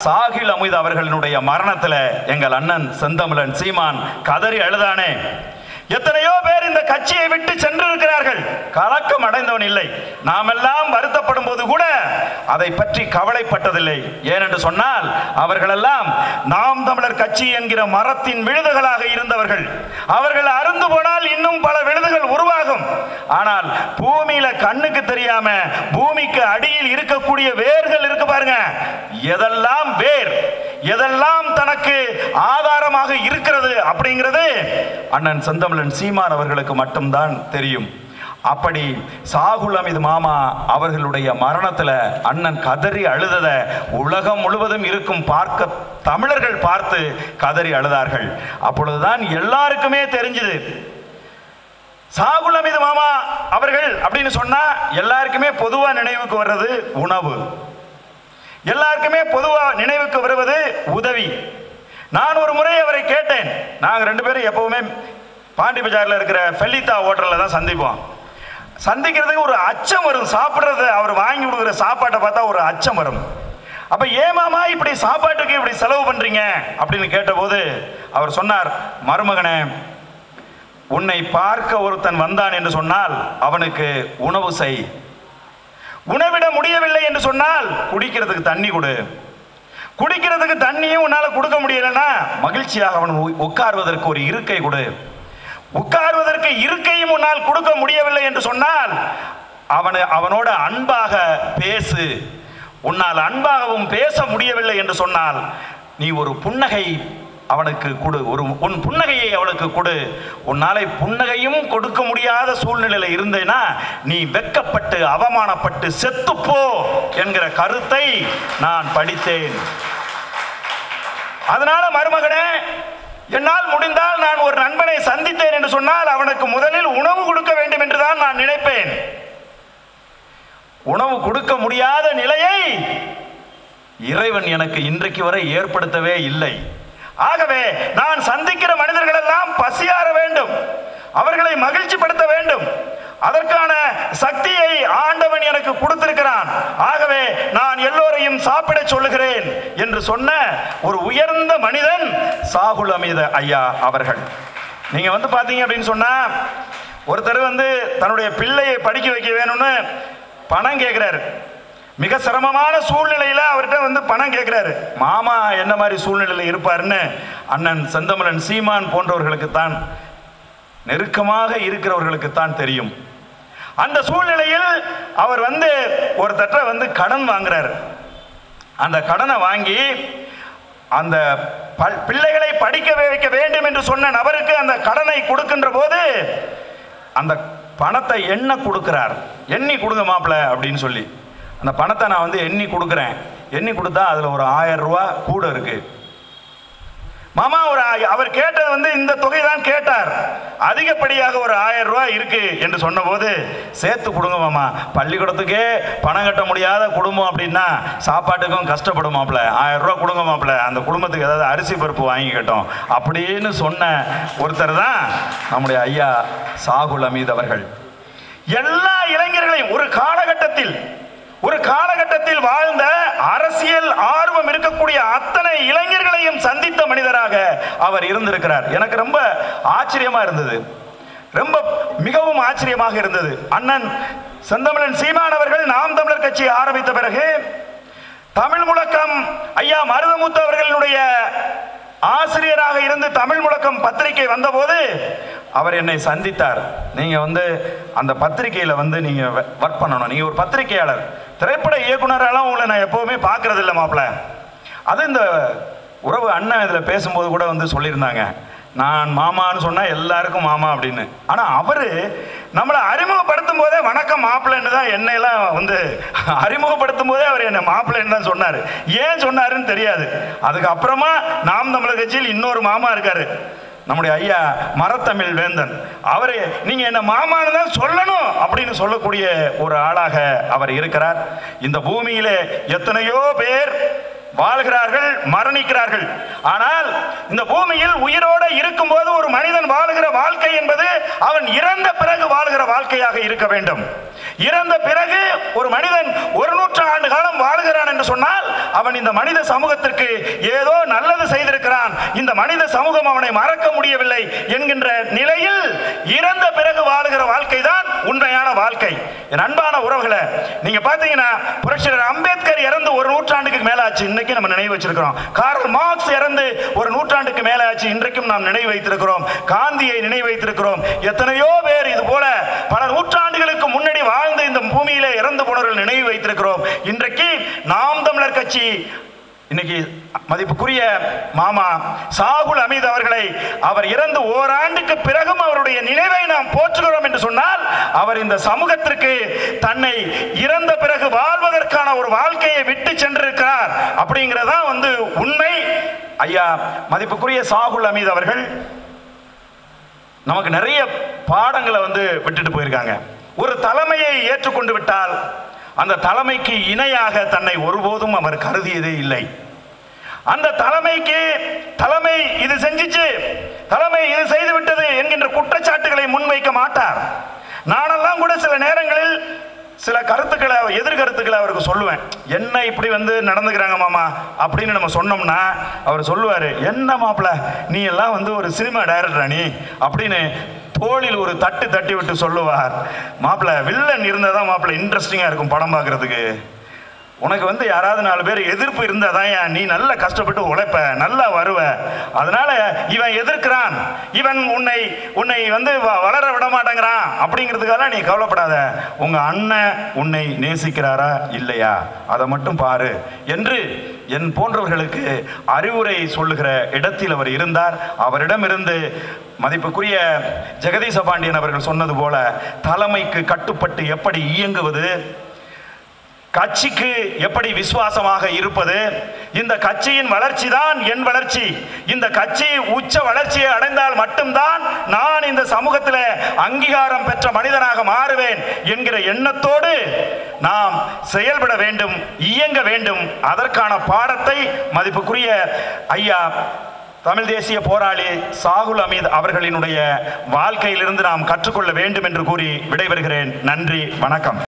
சாகில் அமித் அவர்களினுடைய மரணத்துல எங்கள் அண்ணன் செந்தமிழன் சீமான் கதறி அழுதானே எத்தனையோ பேர் இந்த கட்சியை விட்டு சென்றிருக்கிறார்கள் கலக்கம் அடைந்தவன் இல்லை நாமெல்லாம் வருத்தப்படும் போது கூட அதை பற்றி கவலைப்பட்டதில்லை ஏனென்று சொன்னால் அவர்களெல்லாம் நாம் தமிழர் கட்சி என்கிற மரத்தின் விழுதுகளாக இருந்தவர்கள் அவர்கள் அருந்து போனால் இன்னும் பல விழுதுகள் உருவாகும் ஆனால் பூமியில கண்ணுக்கு தெரியாம பூமிக்கு அடியில் இருக்கக்கூடிய வேர்கள் இருக்கு பாருங்க எதெல்லாம் வேர் எதெல்லாம் தனக்கு ஆதாரமாக இருக்கிறது அப்படிங்கிறது அண்ணன் செந்தமிழன் சீமான் அவர்களுக்கு மட்டும்தான் தெரியும் அப்படி சாகுல் அமித் மாமா அவர்களுடைய மரணத்துல அண்ணன் கதறி அழுதத உலகம் முழுவதும் இருக்கும் பார்க்க தமிழர்கள் பார்த்து கதறி அழுதார்கள் அப்பொழுதுதான் எல்லாருக்குமே தெரிஞ்சது சாகுல் அமித் மாமா அவர்கள் அப்படின்னு சொன்னா எல்லாருக்குமே பொதுவா நினைவுக்கு வர்றது உணவு எல்லாருக்குமே பொதுவா நினைவுக்கு வருவது உதவி நான் ஒரு முறை அவரை கேட்டேன் நாங்கள் ரெண்டு பேரும் எப்பவுமே பாண்டி பஜார்ல இருக்கிற ஃபெல்லித்தா ஹோட்டல்ல தான் சந்திப்போம் சந்திக்கிறதுக்கு ஒரு அச்சம் வரும் சாப்பிட்றத அவர் வாங்கி கொடுக்குற சாப்பாட்டை பார்த்தா ஒரு அச்சம் வரும் அப்ப ஏமாமா இப்படி சாப்பாட்டுக்கு இப்படி செலவு பண்றீங்க அப்படின்னு கேட்டபோது அவர் சொன்னார் மருமகனே உன்னை பார்க்க ஒருத்தன் வந்தான் என்று சொன்னால் அவனுக்கு உணவு செய் உணவிட முடியவில்லை என்று சொன்னால் குடிக்கிறதுக்கு தண்ணி கொடு குடிக்கிறதுக்கு தண்ணியும் உன்னால கொடுக்க முடியலன்னா மகிழ்ச்சியாக அவன் உ- உட்கார்வதற்கு ஒரு இருக்கை கொடு உட்கார்வதற்கு இருக்கையும் உன்னால் கொடுக்க முடியவில்லை என்று சொன்னால் அவனை அவனோட அன்பாக பேசு உன்னால் அன்பாகவும் பேச முடியவில்லை என்று சொன்னால் நீ ஒரு புன்னகை அவனுக்கு கொடு ஒரு உன் புன்னகையை அவளுக்கு கொடு உன்னாலே புன்னகையும் கொடுக்க முடியாத சூழ்நிலையில இருந்தேனா நீ வெக்கப்பட்டு அவமானப்பட்டு செத்துப்போ என்கிற கருத்தை நான் படித்தேன் அதனால மருமகனே என்னால் முடிந்தால் நான் ஒரு நண்பனை சந்தித்தேன் என்று சொன்னால் அவனுக்கு முதலில் உணவு கொடுக்க வேண்டும் என்றுதான் நான் நினைப்பேன் உணவு கொடுக்க முடியாத நிலையை இறைவன் எனக்கு இன்றைக்கு வரை ஏற்படுத்தவே இல்லை ஆகவே நான் சந்திக்கிற மனிதர்கள் எல்லாம் பசியாற வேண்டும் அவர்களை மகிழ்ச்சிப்படுத்த வேண்டும் அதற்கான சக்தியை ஆண்டவன் எனக்கு கொடுத்திருக்கிறான் ஆகவே நான் எல்லோரையும் சாப்பிட சொல்லுகிறேன் என்று சொன்ன ஒரு உயர்ந்த மனிதன் சாகுல் அமீத ஐயா அவர்கள் நீங்க வந்து பாத்தீங்க அப்படின்னு சொன்னா ஒருத்தர் வந்து தன்னுடைய பிள்ளையை படிக்க வைக்க வேணும்னு பணம் கேட்கிறாரு மிக சிரமமான சூழ்நிலையில அவர்கிட்ட வந்து பணம் கேட்கிறாரு மாமா என்ன மாதிரி சூழ்நிலையில் இருப்பாருன்னு அண்ணன் செந்தமிழன் சீமான் போன்றவர்களுக்கு தான் நெருக்கமாக இருக்கிறவர்களுக்கு தான் தெரியும் அந்த சூழ்நிலையில் அவர் வந்து ஒரு தட்ட வந்து கடன் வாங்குறாரு அந்த கடனை வாங்கி அந்த பல்- பிள்ளைகளை படிக்க வைக்க வேண்டும் என்று சொன்ன நபருக்கு அந்த கடனை கொடுக்கின்ற போது அந்த பணத்தை எண்ண கொடுக்கிறார் எண்ணி கொடுங்க மாப்பிள்ள அப்படின்னு சொல்லி அந்த பணத்தை நான் வந்து எண்ணி கொடுக்குறேன் எண்ணி கொடுத்தா அதில் ஒரு ஆயிரம் ரூபா கூட இருக்கு மாமா ஒரு ஆய- அவர் கேட்டது வந்து இந்த தொகை தான் கேட்டார் அதிகப்படியாக ஒரு ஆயிரம் ரூபாய் இருக்கு என்று சொன்னபோது சேர்த்து கொடுங்க மாமா பள்ளிக்கூடத்துக்கே பணம் கட்ட முடியாத குடும்பம் அப்படின்னா சாப்பாட்டுக்கும் கஷ்டப்படுமாப்ல ஆயிரம் ரூபாய் கொடுங்க மாப்ள அந்த குடும்பத்துக்கு ஏதாவது அரிசி பருப்பு வாங்கிக்கட்டும் அப்படின்னு சொன்ன ஒருத்தர் தான் நம்முடைய ஐயா சாகுல் அமீத் அவர்கள் எல்லா இளைஞர்களையும் ஒரு காலகட்டத்தில் ஒரு காலகட்டத்தில் வாழ்ந்த அரசியல் ஆர்வம் இருக்கக்கூடிய அத்தனை இளைஞர்களையும் சந்தித்த மனிதராக அவர் இருந்திருக்கிறார் எனக்கு ரொம்ப ஆச்சரியமா இருந்தது ரொம்ப மிகவும் ஆச்சரியமாக இருந்தது அண்ணன் செந்தமிழன் சீமான் அவர்கள் நாம் தமிழர் கட்சியை ஆரம்பித்த பிறகு தமிழ் முழக்கம் ஐயா மருதமுத்து அவர்களுடைய ஆசிரியராக இருந்து தமிழ் முழக்கம் பத்திரிகை வந்தபோது அவர் என்னை சந்தித்தார் நீங்க வந்து அந்த பத்திரிகையில வந்து நீங்க ஒர்க் பண்ணணும் நீங்க ஒரு பத்திரிகையாளர் திரைப்பட இயக்குனரெல்லாம் உங்களை நான் எப்பவுமே பார்க்கறது இல்லை மாப்பிள்ள அது இந்த உறவு அண்ணன் இதில் பேசும்போது கூட வந்து சொல்லியிருந்தாங்க நான் மாமான்னு சொன்னா எல்லாருக்கும் மாமா அப்படின்னு ஆனா அவரு நம்மளை அறிமுகப்படுத்தும் போதே வணக்கம் மாப்பிள்ளைன்னு தான் என்னையெல்லாம் வந்து அறிமுகப்படுத்தும் போதே அவர் என்ன மாப்பிள்ளைன்னு தான் சொன்னாரு ஏன் சொன்னாருன்னு தெரியாது அதுக்கப்புறமா நாம் தமிழர் கட்சியில் இன்னொரு மாமா இருக்காரு நம்முடைய ஐயா மரத்தமிழ் வேந்தன் அவரு நீங்க என்ன மாமான்னு தான் சொல்லணும் அப்படின்னு சொல்லக்கூடிய ஒரு ஆளாக அவர் இருக்கிறார் இந்த பூமியிலே எத்தனையோ பேர் வாழ்கிறார்கள் மரணிக்கிறார்கள் ஆனால் இந்த பூமியில் உயிரோடு இருக்கும்போது ஒரு மனிதன் வாழுகிற வாழ்க்கை என்பது அவன் இறந்த பிறகு வாழுகிற வாழ்க்கையாக இருக்க வேண்டும் இறந்த பிறகு ஒரு மனிதன் ஒரு நூற்று ஆண்டு காலம் வாழுகிறான் என்று சொன்னால் அவன் இந்த மனித சமூகத்திற்கு ஏதோ நல்லது செய்திருக்கிறான் இந்த மனித சமூகம் அவனை மறக்க முடியவில்லை என்கின்ற நிலையில் இறந்த பிறகு வாழுகிற வாழ்க்கை தான் உண்மையான வாழ்க்கை என் அன்பான உறவுகளை நீங்க பாத்தீங்கன்னா புரட்சியர் அம்பேத்கர் இறந்து ஒரு நூற்றாண்டுக்கு மேல ஆச்சு இன்னைக்கு நம்ம நினைவு வச்சிருக்கிறோம் கார்ல் மார்க்ஸ் இறந்து ஒரு நூற்றாண்டுக்கு மேல ஆச்சு இன்றைக்கும் நாம் நினைவு வைத்திருக்கிறோம் காந்தியை நினைவு வைத்திருக்கிறோம் எத்தனையோ பேர் இது போல பல நூற்றாண்டுகளுக்கு முன்னாடி வாழ்ந்து இந்த பூமியில இறந்து போனவர்கள் நினைவு வைத்திருக்கிறோம் இன்றைக்கு நாம் தமிழர் கட்சி இன்னைக்கு மதிப்புக்குரிய மாமா சாகுல் அமீத் அவர்களை அவர் இறந்து ஓராண்டுக்கு பிறகும் அவருடைய நினைவை நாம் போற்றுகிறோம் என்று சொன்னால் அவர் இந்த சமூகத்திற்கு தன்னை இறந்த பிறகு வாழ்வதற்கான ஒரு வாழ்க்கையை விட்டு சென்றிருக்கிறார் அப்படிங்கிறதான் வந்து உண்மை ஐயா மதிப்புக்குரிய சாகுல் அமீத் அவர்கள் நமக்கு நிறைய பாடங்களை வந்து விட்டுட்டு போயிருக்காங்க ஒரு தலைமையை ஏற்றுக்கொண்டு விட்டால் அந்த தலைமைக்கு இணையாக தன்னை ஒருபோதும் அவர் கருதியதே இல்லை அந்த தலைமைக்கு தலைமை இது செஞ்சிச்சு தலைமை இது செய்து விட்டது என்கின்ற குற்றச்சாட்டுகளை முன்வைக்க மாட்டார் நானெல்லாம் கூட சில நேரங்களில் சில கருத்துக்களை எதிர் கருத்துக்களை அவருக்கு சொல்லுவேன் என்ன இப்படி வந்து நடந்துக்கிறாங்க மாமா அப்படின்னு நம்ம சொன்னோம்னா அவர் சொல்லுவார் என்ன மாப்பிள நீ எல்லாம் வந்து ஒரு சினிமா டைரக்டரா நீ அப்படின்னு தோளில் ஒரு தட்டு தட்டி விட்டு சொல்லுவார் மாப்பிள வில்லன் இருந்தால் தான் மாப்பிள இன்ட்ரெஸ்டிங்காக இருக்கும் படம் பார்க்குறதுக்கு உனக்கு வந்து யாராவது நாலு பேர் எதிர்ப்பு இருந்தால் தான் நீ நல்ல கஷ்டப்பட்டு உழைப்ப நல்லா வருவ அதனால இவன் எதிர்க்கிறான் இவன் உன்னை உன்னை வந்து வ- வளர விட மாட்டேங்கிறான் அப்படிங்கிறதுக்காக நீ கவலைப்படாத உங்க அண்ணன் உன்னை நேசிக்கிறாரா இல்லையா அதை மட்டும் பாரு என்று என் போன்றவர்களுக்கு அறிவுரை சொல்லுகிற இடத்தில் அவர் இருந்தார் அவரிடமிருந்து மதிப்புக்குரிய ஜெகதீச பாண்டியன் அவர்கள் சொன்னது போல தலைமைக்கு கட்டுப்பட்டு எப்படி இயங்குவது கட்சிக்கு எப்படி விசுவாசமாக இருப்பது இந்த கட்சியின் வளர்ச்சி தான் என் வளர்ச்சி இந்த கட்சி உச்ச வளர்ச்சியை அடைந்தால் மட்டும்தான் நான் இந்த சமூகத்தில் அங்கீகாரம் பெற்ற மனிதனாக மாறுவேன் என்கிற எண்ணத்தோடு நாம் செயல்பட வேண்டும் இயங்க வேண்டும் அதற்கான பாடத்தை மதிப்புக்குரிய ஐயா தமிழ் தேசிய போராளி சாகுல் அமீத் அவர்களினுடைய வாழ்க்கையிலிருந்து நாம் கற்றுக்கொள்ள வேண்டும் என்று கூறி விடைபெறுகிறேன் நன்றி வணக்கம்